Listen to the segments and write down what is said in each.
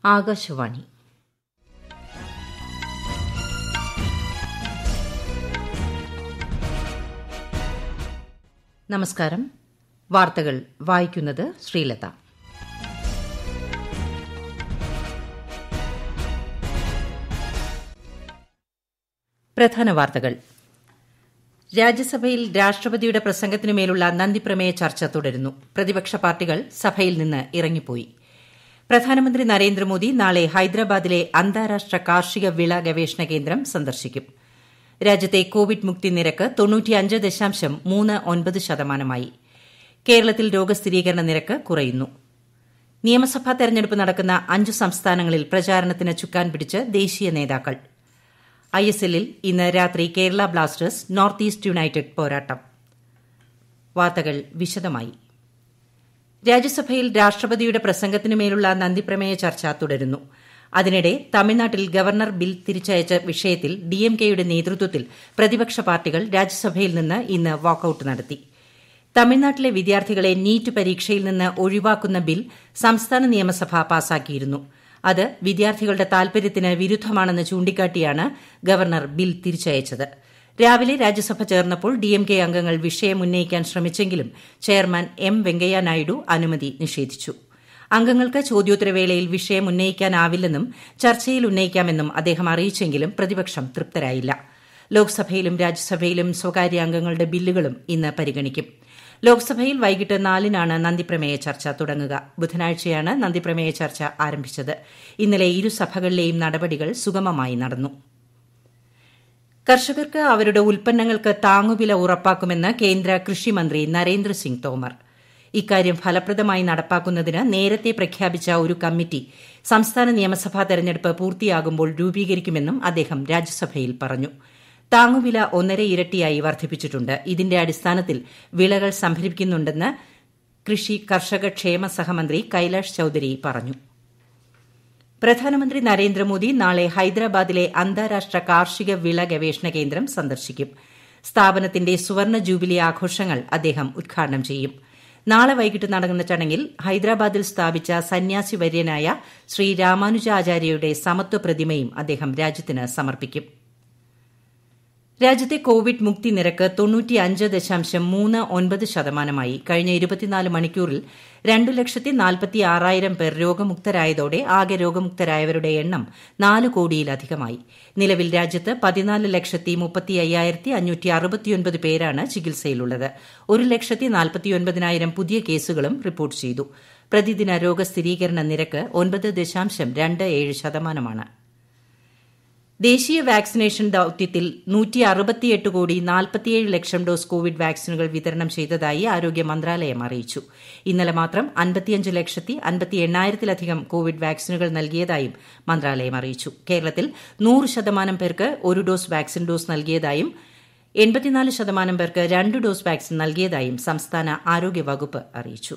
ആകാശവാണി നമസ്കാരം വാർത്തകൾ വായിക്കുന്നത് ശ്രീലത പ്രധാന വാർത്തകൾ രാജ്യസഭയിൽ രാഷ്ട്രപതിയുടെ പ്രസംഗത്തിനുമേലുള്ള നന്ദിപ്രമേയ ചർച്ച തുടരുന്നു പ്രതിപക്ഷ പാർട്ടികൾ സഭയിൽ നിന്ന് ഇറങ്ങിപ്പോയി പ്രധാനമന്ത്രി നരേന്ദ്രമോദി നാളെ ഹൈദരാബാദിലെ അന്താരാഷ്ട്ര കാർഷിക വിള ഗവേഷണ കേന്ദ്രം സന്ദർശിക്കും രാജ്യത്തെ കോവിഡ് മുക്തി നിരക്ക് തൊണ്ണൂറ്റിയഞ്ച് ദശാംശം മൂന്ന് ഒൻപത് ശതമാനമായി കേരളത്തിൽ രോഗസ്ഥിരീകരണ നിരക്ക് കുറയുന്നു നിയമസഭാ തെരഞ്ഞെടുപ്പ് നടക്കുന്ന അഞ്ച് സംസ്ഥാനങ്ങളിൽ പ്രചാരണത്തിന് ചുക്കാൻ പിടിച്ച് ദേശീയ നേതാക്കൾ ഐ എസ് എല്ലിൽ ഇന്ന് രാത്രി Kerala Blasters North East United പോരാട്ടം വാർത്തകൾ വിശദമായി രാജ്യസഭയിൽ രാഷ്ട്രപതിയുടെ പ്രസംഗത്തിനുമേലുള്ള നന്ദിപ്രമേയ ചർച്ച തുടരുന്നു അതിനിടെ തമിഴ്നാട്ടിൽ ഗവർണർ ബിൽ തിരിച്ചയച്ച വിഷയത്തിൽ ഡിഎംകെയുടെ നേതൃത്വത്തിൽ പ്രതിപക്ഷ പാർട്ടികൾ രാജ്യസഭയിൽ നിന്ന് ഇന്ന് വാക്കൌട്ട് നടത്തി തമിഴ്നാട്ടിലെ വിദ്യാർത്ഥികളെ നീറ്റ് പരീക്ഷയിൽ നിന്ന് ഒഴിവാക്കുന്ന ബിൽ സംസ്ഥാന നിയമസഭ പാസാക്കിയിരുന്നു അത് വിദ്യാർത്ഥികളുടെ താൽപര്യത്തിന് വിരുദ്ധമാണെന്ന് ചൂണ്ടിക്കാട്ടിയാണ് ഗവർണർ ബിൽ തിരിച്ചയച്ചത് രാവിലെ രാജ്യസഭ ചേർന്നപ്പോൾ ഡിഎംകെ അംഗങ്ങൾ വിഷയം ഉന്നയിക്കാൻ ശ്രമിച്ചെങ്കിലും ചെയർമാൻ എം വെങ്കയ്യ നായിഡു അനുമതി നിഷേധിച്ചു അംഗങ്ങൾക്ക് ചോദ്യോത്തരവേളയിൽ വിഷയം ഉന്നയിക്കാനാവില്ലെന്നും ചർച്ചയിൽ ഉന്നയിക്കാമെന്നും അദ്ദേഹം അറിയിച്ചെങ്കിലും പ്രതിപക്ഷം തൃപ്തരായില്ല ലോക്സഭയിലും രാജ്യസഭയിലും സ്വകാര്യ അംഗങ്ങളുടെ ബില്ലുകളും ഇന്ന് പരിഗണിക്കും ലോക്സഭയിൽ വൈകിട്ട് നാലിനാണ് നന്ദിപ്രമേയ ചർച്ച തുടങ്ങുക ബുധനാഴ്ചയാണ് നന്ദിപ്രമേയ ചർച്ച ആരംഭിച്ചത് ഇന്നലെ ഇരുസഭകളിലെയും നടപടികൾ സുഗമമായി നടന്നു കർഷകർക്ക് അവരുടെ ഉൽപ്പന്നങ്ങൾക്ക് താങ്ങുവില ഉറപ്പാക്കുമെന്ന് കേന്ദ്ര കൃഷിമന്ത്രി നരേന്ദ്രസിംഗ് തോമർ ഇക്കാര്യം ഫലപ്രദമായി നടപ്പാക്കുന്നതിന് നേരത്തെ പ്രഖ്യാപിച്ച ഒരു കമ്മിറ്റി സംസ്ഥാന നിയമസഭാ തെരഞ്ഞെടുപ്പ് പൂർത്തിയാകുമ്പോൾ രൂപീകരിക്കുമെന്നും അദ്ദേഹം രാജ്യസഭയിൽ പറഞ്ഞു താങ്ങുവില ഒന്നര ഇരട്ടിയായി വർദ്ധിപ്പിച്ചിട്ടുണ്ട് ഇതിന്റെ അടിസ്ഥാനത്തിൽ വിളകൾ സംഭരിക്കുന്നുണ്ടെന്ന് കൃഷി കർഷക ക്ഷേമ സഹമന്ത്രി കൈലാഷ് ചൌധരി പറഞ്ഞു പ്രധാനമന്ത്രി നരേന്ദ്രമോദി നാളെ ഹൈദരാബാദിലെ അന്താരാഷ്ട്ര കാർഷിക വിള ഗവേഷണ കേന്ദ്രം സന്ദർശിക്കും സ്ഥാപനത്തിന്റെ സുവർണ ജൂബിലി ആഘോഷങ്ങൾ അദ്ദേഹം ഉദ്ഘാടനം ചെയ്യും നാളെ വൈകിട്ട് നടക്കുന്ന ചടങ്ങിൽ ഹൈദരാബാദിൽ സ്ഥാപിച്ച സന്യാസി വര്യനായ ശ്രീ രാമാനുജാചാര്യയുടെ സമത്വ പ്രതിമയും അദ്ദേഹം രാജ്യത്തിന് സമർപ്പിക്കും രാജ്യത്തെ കോവിഡ് മുക്തി നിരക്ക് തൊണ്ണൂറ്റിയഞ്ച് ദശാംശം മൂന്ന് ഒൻപത് ശതമാനമായി കഴിഞ്ഞ ഇരുപത്തിനാല് മണിക്കൂറിൽ രണ്ടു ലക്ഷത്തി നാൽപ്പത്തി ആറായിരം പേർ രോഗമുക്തരായതോടെ ആകെ രോഗമുക്തരായവരുടെ എണ്ണം നാല് കോടിയിലധികമായി നിലവിൽ രാജ്യത്ത് പതിനാല് ലക്ഷത്തി മുപ്പത്തി അയ്യായിരത്തി അഞ്ഞൂറ്റി അറുപത്തിയൊൻപത് പേരാണ് ചികിത്സയിലുള്ളത് ഒരു ലക്ഷത്തി നാൽപ്പത്തിയൊൻപതിനായിരം പുതിയ കേസുകളും റിപ്പോർട്ട് ചെയ്തു പ്രതിദിന രോഗസ്ഥിരീകരണ നിരക്ക് ഒൻപത് ദശാംശം രണ്ട് ഏഴ് ശതമാനമാണ് ദേശീയ വാക്സിനേഷൻ ദൌത്യത്തിൽ നൂറ്റി അറുപത്തിയെട്ട് കോടി നാൽപ്പത്തിയേഴ് ലക്ഷം ഡോസ് കോവിഡ് വാക്സിനുകൾ വിതരണം ചെയ്തതായി ആരോഗ്യ മന്ത്രാലയം അറിയിച്ചു ഇന്നലെ മാത്രം അൻപത്തിയഞ്ച് ലക്ഷത്തി അൻപത്തി എണ്ണായിരത്തിലധികം കോവിഡ് വാക്സിനുകൾ നൽകിയതായും മന്ത്രാലയം അറിയിച്ചു കേരളത്തിൽ നൂറ് ശതമാനം പേർക്ക് ഒരു ഡോസ് വാക്സിൻ ഡോസ് നൽകിയതായും എൺപത്തിനാല് ശതമാനം പേർക്ക് രണ്ട് ഡോസ് വാക്സിൻ നൽകിയതായും സംസ്ഥാന ആരോഗ്യ വകുപ്പ് അറിയിച്ചു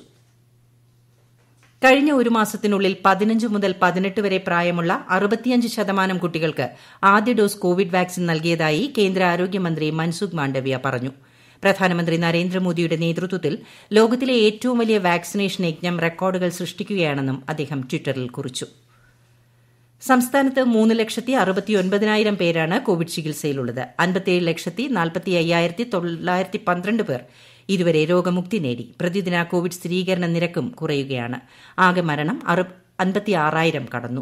കഴിഞ്ഞ ഒരു മാസത്തിനുള്ളിൽ പതിനഞ്ച് മുതൽ പതിനെട്ട് വരെ പ്രായമുള്ള അറുപത്തിയഞ്ച് ശതമാനം കുട്ടികൾക്ക് ആദ്യ ഡോസ് കോവിഡ് വാക്സിൻ നൽകിയതായി കേന്ദ്ര ആരോഗ്യമന്ത്രി മൻസുഖ് മാണ്ഡവ്യ പറഞ്ഞു പ്രധാനമന്ത്രി നരേന്ദ്രമോദിയുടെ നേതൃത്വത്തിൽ ലോകത്തിലെ ഏറ്റവും വലിയ വാക്സിനേഷൻ യജ്ഞം റെക്കോർഡുകൾ സൃഷ്ടിക്കുകയാണെന്നും അദ്ദേഹം ട്വിറ്ററിൽ കുറിച്ചു സംസ്ഥാനത്ത് മൂന്ന് ലക്ഷത്തി അറുപത്തിയൊൻപതിനായിരം പേരാണ് കോവിഡ് ചികിത്സയിലുള്ളത് അൻപത്തിയേഴ് ലക്ഷത്തി നാൽപ്പത്തി അയ്യായിരത്തി തൊള്ളായിരത്തി പന്ത്രണ്ട് പേർ ഇതുവരെ രോഗമുക്തി നേടി പ്രതിദിന കോവിഡ് സ്ഥിരീകരണ നിരക്കും കുറയുകയാണ് ആകെ മരണം അൻപത്തി ആറായിരം കടന്നു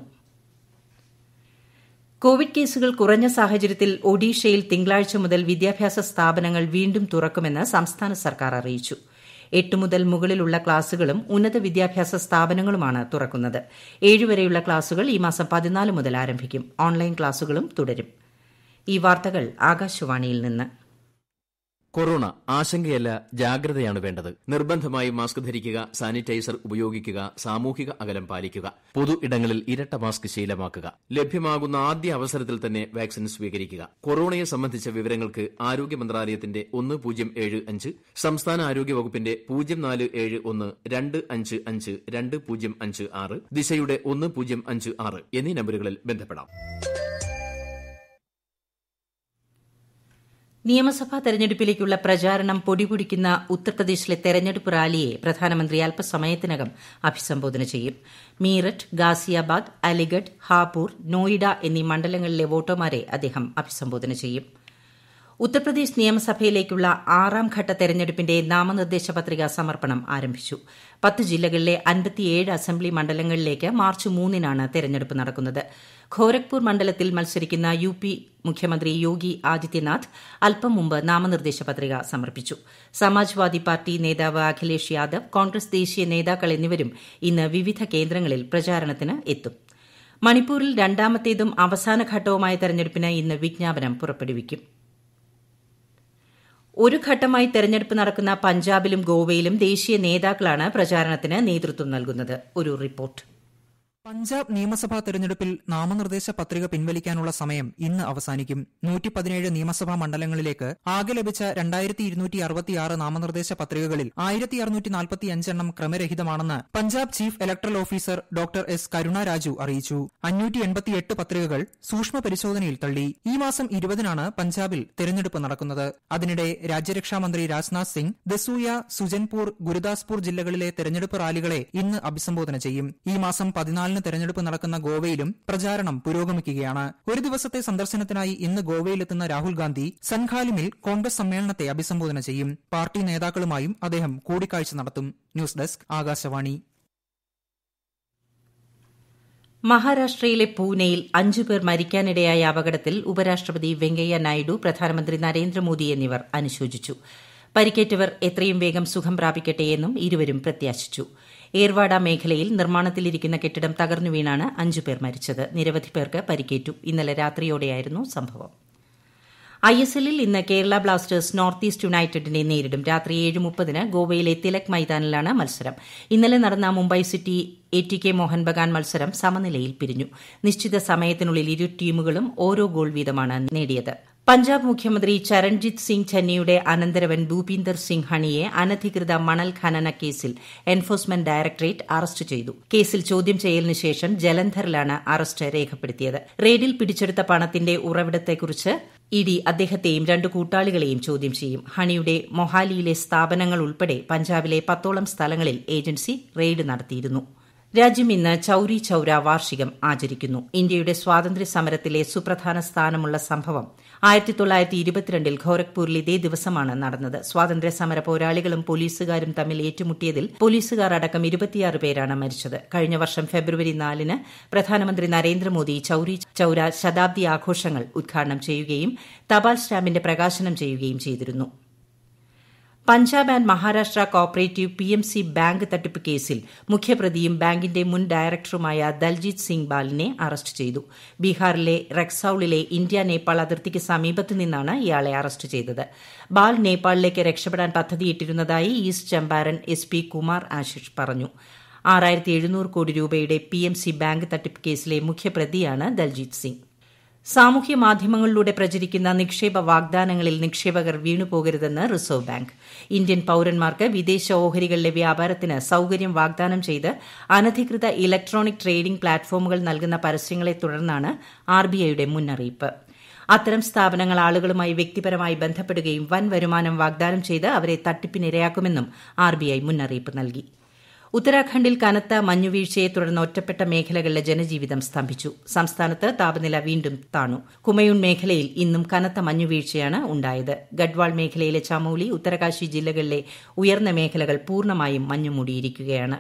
കോവിഡ് കേസുകൾ കുറഞ്ഞ സാഹചര്യത്തിൽ ഒഡീഷയിൽ തിങ്കളാഴ്ച മുതൽ വിദ്യാഭ്യാസ സ്ഥാപനങ്ങൾ വീണ്ടും തുറക്കുമെന്ന് സംസ്ഥാന സർക്കാർ അറിയിച്ചു എട്ട് മുതൽ മുകളിലുള്ള ക്ലാസുകളും ഉന്നത വിദ്യാഭ്യാസ സ്ഥാപനങ്ങളുമാണ് തുറക്കുന്നത് ഏഴുവരെയുള്ള ക്ലാസുകൾ ഈ മാസം പതിനാല് മുതൽ ആരംഭിക്കും ഓൺലൈൻ ക്ലാസുകളും തുടരും ഈ വാർത്തകൾ ആകാശവാണിയിൽ നിന്ന് കൊറോണ ആശങ്കയല്ല ജാഗ്രതയാണ് വേണ്ടത് നിർബന്ധമായി മാസ്ക് ധരിക്കുക സാനിറ്റൈസർ ഉപയോഗിക്കുക സാമൂഹിക അകലം പാലിക്കുക പൊതു ഇടങ്ങളിൽ ഇരട്ട മാസ്ക് ശീലമാക്കുക ലഭ്യമാകുന്ന ആദ്യ അവസരത്തിൽ തന്നെ വാക്സിൻ സ്വീകരിക്കുക കൊറോണയെ സംബന്ധിച്ച വിവരങ്ങൾക്ക് ആരോഗ്യ മന്ത്രാലയത്തിന്റെ ഒന്ന് പൂജ്യം ഏഴ് അഞ്ച് സംസ്ഥാന ആരോഗ്യ വകുപ്പിന്റെ പൂജ്യം നാല് ഏഴ് ഒന്ന് രണ്ട് അഞ്ച് അഞ്ച് രണ്ട് പൂജ്യം അഞ്ച് ആറ് ദിശയുടെ ഒന്ന് പൂജ്യം അഞ്ച് ആറ് എന്നീ നമ്പറുകളിൽ ബന്ധപ്പെടാം നിയമസഭാ തെരഞ്ഞെടുപ്പിലേക്കുള്ള പ്രചാരണം പൊടിപൊടിക്കുന്ന ഉത്തർപ്രദേശിലെ തെരഞ്ഞെടുപ്പ് റാലിയെ പ്രധാനമന്ത്രി അല്പസമയത്തിനകം അഭിസംബോധന ചെയ്യും മീററ്റ് ഗാസിയാബാദ് അലിഗഡ് ഹാപൂർ നോയിഡ എന്നീ മണ്ഡലങ്ങളിലെ വോട്ടർമാരെ അദ്ദേഹം അഭിസംബോധന ചെയ്യും ഉത്തർപ്രദേശ് നിയമസഭയിലേക്കുള്ള ആറാം ഘട്ട തെരഞ്ഞെടുപ്പിന്റെ നാമനിർദ്ദേശ പത്രികാ സമർപ്പണം ആരംഭിച്ചു പത്ത് ജില്ലകളിലെ അൻപത്തിയേഴ് അസംബ്ലി മണ്ഡലങ്ങളിലേക്ക് മാർച്ച് മൂന്നിനാണ് തെരഞ്ഞെടുപ്പ് നടക്കുന്നത് ഖോരഗ്പൂർ മണ്ഡലത്തിൽ മത്സരിക്കുന്ന യു പി മുഖ്യമന്ത്രി യോഗി ആദിത്യനാഥ് അല്പം മുമ്പ് നാമനിർദ്ദേശ പത്രിക സമർപ്പിച്ചു സമാജ്വാദി പാർട്ടി നേതാവ് അഖിലേഷ് യാദവ് കോൺഗ്രസ് ദേശീയ നേതാക്കൾ എന്നിവരും ഇന്ന് വിവിധ കേന്ദ്രങ്ങളിൽ പ്രചാരണത്തിന് എത്തും മണിപ്പൂരിൽ രണ്ടാമത്തേതും അവസാന ഘട്ടവുമായ തെരഞ്ഞെടുപ്പിന് ഇന്ന് വിജ്ഞാപനം പുറപ്പെടുവിക്കും ഒരു ഘട്ടമായി തെരഞ്ഞെടുപ്പ് നടക്കുന്ന പഞ്ചാബിലും ഗോവയിലും ദേശീയ നേതാക്കളാണ് പ്രചാരണത്തിന് നേതൃത്വം നൽകുന്നത് ഒരു റിപ്പോർട്ട് പഞ്ചാബ് നിയമസഭാ തെരഞ്ഞെടുപ്പിൽ നാമനിർദ്ദേശ പത്രിക പിൻവലിക്കാനുള്ള സമയം ഇന്ന് അവസാനിക്കും നൂറ്റി പതിനേഴ് നിയമസഭാ മണ്ഡലങ്ങളിലേക്ക് ആകെ ലഭിച്ച രണ്ടായിരത്തി ഇരുന്നൂറ്റി അറുപത്തിയാറ് നാമനിർദ്ദേശ പത്രികകളിൽ ആയിരത്തി അറുന്നൂറ്റി നാൽപ്പത്തി അഞ്ചെണ്ണം ക്രമരഹിതമാണെന്ന് Punjab chief electoral officer doctor S Karuna Raju അറിയിച്ചു അഞ്ഞൂറ്റി എൺപത്തിയെട്ട് പത്രികകൾ സൂക്ഷ്മ പരിശോധനയിൽ തള്ളി ഈ മാസം ഇരുപതിനാണ് പഞ്ചാബിൽ തെരഞ്ഞെടുപ്പ് നടക്കുന്നത് അതിനിടെ രാജ്യരക്ഷാമന്ത്രി രാജ്നാഥ് സിംഗ് ദസൂയ സുജൻപൂർ ഗുരുദാസ്പൂർ ജില്ലകളിലെ തെരഞ്ഞെടുപ്പ് റാലികളെ ഇന്ന് അഭിസംബോധന ചെയ്യും ഈ മാസം പതിനാലിന് തെരഞ്ഞെടുപ്പ് നടക്കുന്ന ഗോവയിലും പ്രചാരണം പുരോഗമിക്കുകയാണ് ഒരു ദിവസത്തെ സന്ദർശനത്തിനായി ഇന്ന് ഗോവയിലെത്തുന്ന രാഹുൽ ഗാന്ധി സൻഖാലിമിൽ കോൺഗ്രസ് സമ്മേളനത്തെ അഭിസംബോധന ചെയ്യും പാർട്ടി നേതാക്കളുമായും അദ്ദേഹം കൂടിക്കാഴ്ച നടത്തും ന്യൂസ് ഡെസ്ക് ആകാശവാണി മഹാരാഷ്ട്രയിലെ പൂനെയിൽ അഞ്ചുപേർ മരിക്കാനിടയായ അപകടത്തിൽ ഉപരാഷ്ട്രപതി വെങ്കയ്യ നായിഡു പ്രധാനമന്ത്രി നരേന്ദ്രമോദി എന്നിവർ അനുശോചിച്ചു പരിക്കേറ്റവർ എത്രയും വേഗം സുഖം പ്രാപിക്കട്ടെയെന്നും ഇരുവരും പ്രത്യാശിച്ചു ഏർവാഡ മേഖലയിൽ നിർമ്മാണത്തിലിരിക്കുന്ന കെട്ടിടം തകർന്നു വീണാണ് അഞ്ചുപേർ മരിച്ചത് നിരവധി പേർക്ക് പരിക്കേറ്റു ഇന്നലെ രാത്രിയോടെയായിരുന്നു സംഭവം ഐ എസ് എല്ലിൽ ഇന്ന് കേരള ബ്ലാസ്റ്റേഴ്സ് നോർത്ത് ഈസ്റ്റ് യുണൈറ്റഡിനെ നേരിടും രാത്രി ഏഴ് മുപ്പതിന് ഗോവയിലെ തിലക് മൈതാനിലാണ് മത്സരം ഇന്നലെ നടന്ന Mumbai city A T K Mohan Bagan മത്സരം സമനിലയിൽ പിരിഞ്ഞു നിശ്ചിത സമയത്തിനുള്ളിൽ ഇരു ടീമുകളും ഓരോ ഗോൾ വീതമാണ് നേടിയത് പഞ്ചാബ് മുഖ്യമന്ത്രി ചരൺജിത് സിംഗ് ചന്നിയുടെ അനന്തരവൻ ഭൂപീന്ദർ സിംഗ് ഹണിയെ അനധികൃത മണൽ ഖനന കേസിൽ എൻഫോഴ്സ്മെന്റ് ഡയറക്ടറേറ്റ് അറസ്റ്റ് ചെയ്തു കേസിൽ ചോദ്യം ചെയ്യലിന് ശേഷം ജലന്ധറിലാണ് അറസ്റ്റ് രേഖപ്പെടുത്തിയത് റെയ്ഡിൽ പിടിച്ചെടുത്ത പണത്തിന്റെ ഉറവിടത്തെക്കുറിച്ച് ഇ ഡി അദ്ദേഹത്തെയും രണ്ടു കൂട്ടാളികളെയും ചോദ്യം ചെയ്യും ഹണിയുടെ മൊഹാലിയിലെ സ്ഥാപനങ്ങൾ ഉൾപ്പെടെ പഞ്ചാബിലെ പത്തോളം സ്ഥലങ്ങളിൽ ഏജൻസി റെയ്ഡ് നടത്തിയിരുന്നു രാജ്യം ഇന്ന് ചൌരി ചൌര വാർഷികം ആചരിക്കുന്നു ഇന്ത്യയുടെ സ്വാതന്ത്ര്യ സമരത്തിലെ സുപ്രധാന സ്ഥാനമുള്ള സംഭവം ആയിരത്തി തൊള്ളായിരത്തി ഇരുപത്തിരണ്ടിൽ ഖോരഗ്പൂരിൽ ഇതേ ദിവസമാണ് നടന്നത് സ്വാതന്ത്ര്യ സമര പോരാളികളും പോലീസുകാരും തമ്മിൽ ഏറ്റുമുട്ടിയതിൽ പോലീസുകാർ അടക്കം ഇരുപത്തിയാറ് പേരാണ് മരിച്ചത് കഴിഞ്ഞ വർഷം ഫെബ്രുവരി നാലിന് പ്രധാനമന്ത്രി നരേന്ദ്രമോദി ചൌരി ചൌര ശതാബ്ദി ആഘോഷങ്ങൾ ഉദ്ഘാടനം ചെയ്യുകയും തപാൽ സ്റ്റാമ്പിന്റെ പ്രകാശനം ചെയ്യുകയും ചെയ്തിരുന്നു Punjab and Maharashtra cooperative P M C bank തട്ടിപ്പ് കേസിൽ മുഖ്യപ്രതിയും ബാങ്കിന്റെ മുൻ ഡയറക്ടറുമായ ദൽജീത് സിംഗ് ബാലിനെ അറസ്റ്റ് ചെയ്തു ബീഹാറിലെ റെക്സൌളിലെ ഇന്ത്യ നേപ്പാൾ അതിർത്തിക്ക് സമീപത്തു നിന്നാണ് ഇയാളെ അറസ്റ്റ് ചെയ്തത് ബാൽ നേപ്പാളിലേക്ക് രക്ഷപ്പെടാൻ പദ്ധതിയിട്ടിരുന്നതായി East Champaran S P Kumar Ashish പറഞ്ഞു ആറായിരത്തി എഴുന്നൂറ് കോടി രൂപയുടെ പി എം സി ബാങ്ക് തട്ടിപ്പ് കേസിലെ മുഖ്യപ്രതിയാണ് ദൽജീത് സിംഗ് സാമൂഹ്യ മാധ്യമങ്ങളിലൂടെ പ്രചരിക്കുന്ന നിക്ഷേപ വാഗ്ദാനങ്ങളിൽ നിക്ഷേപകർ വീണുപോകരുതെന്ന് റിസർവ് ബാങ്ക് ഇന്ത്യൻ പൌരന്മാർക്ക് വിദേശ ഓഹരികളിലെ വ്യാപാരത്തിന് സൌകര്യം വാഗ്ദാനം ചെയ്ത് അനധികൃത ഇലക്ട്രോണിക് ട്രേഡിംഗ് പ്ലാറ്റ്ഫോമുകൾ നൽകുന്ന പരസ്യങ്ങളെ തുടർന്നാണ് ആർബിഐയുടെ മുന്നറിയിപ്പ് അത്തരം സ്ഥാപനങ്ങൾ ആളുകളുമായി വ്യക്തിപരമായി ബന്ധപ്പെടുകയും വൻ വരുമാനം വാഗ്ദാനം ചെയ്ത് അവരെ തട്ടിപ്പിനിരയാക്കുമെന്നും ആർബിഐ മുന്നറിയിപ്പ് നൽകി ഉത്തരാഖണ്ഡിൽ കനത്ത മഞ്ഞുവീഴ്ചയെ തുടർന്ന് ഒറ്റപ്പെട്ട മേഖലകളിലെ ജനജീവിതം സ്തംഭിച്ചു സംസ്ഥാനത്ത് താപനില വീണ്ടും താണു കുമയൂൺ മേഖലയിൽ ഇന്നും കനത്ത മഞ്ഞുവീഴ്ചയാണ് ഉണ്ടായത് ഗഡ്വാൾ മേഖലയിലെ ചമോലി ഉത്തരകാശി ജില്ലകളിലെ ഉയർന്ന മേഖലകൾ പൂർണ്ണമായും മഞ്ഞുമൂടിയിരിക്കുകയാണ്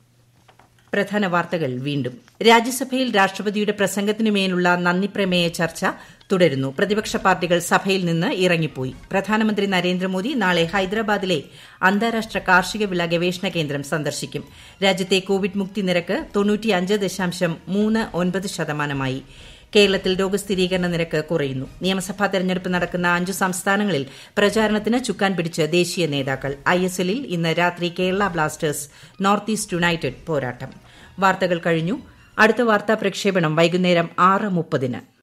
പ്രധാന വാർത്തകൾ വീണ്ടും രാജ്യസഭയിൽ രാഷ്ട്രപതിയുടെ പ്രസംഗത്തിനുമേലുള്ള നന്ദിപ്രമേയ ചർച്ച തുടരുന്നു പ്രതിപക്ഷ പാർട്ടികൾ സഭയിൽ നിന്ന് ഇറങ്ങിപ്പോയി പ്രധാനമന്ത്രി നരേന്ദ്രമോദി നാളെ ഹൈദരാബാദിലെ അന്താരാഷ്ട്ര കാർഷിക വിള ഗവേഷണ കേന്ദ്രം സന്ദർശിക്കും രാജ്യത്തെ കോവിഡ് മുക്തി നിരക്ക് തൊണ്ണൂറ്റിയഞ്ച് ദശാംശം മൂന്ന് ഒൻപത് ശതമാനമായി കേരളത്തിൽ രോഗസ്ഥിരീകരണ നിരക്ക് കുറയുന്നു നിയമസഭാ തെരഞ്ഞെടുപ്പ് നടക്കുന്ന അഞ്ചു സംസ്ഥാനങ്ങളിൽ പ്രചാരണത്തിന് ചുക്കാൻ പിടിച്ച് ദേശീയ നേതാക്കൾ ഐ എസ് എല്ലിൽ ഇന്ന് രാത്രി Kerala Blasters North East United പോരാട്ടം വാർത്തകൾ കഴിഞ്ഞു അടുത്ത വാർത്താ പ്രക്ഷേപണം വൈകുന്നേരം ആറ് മുപ്പതിന്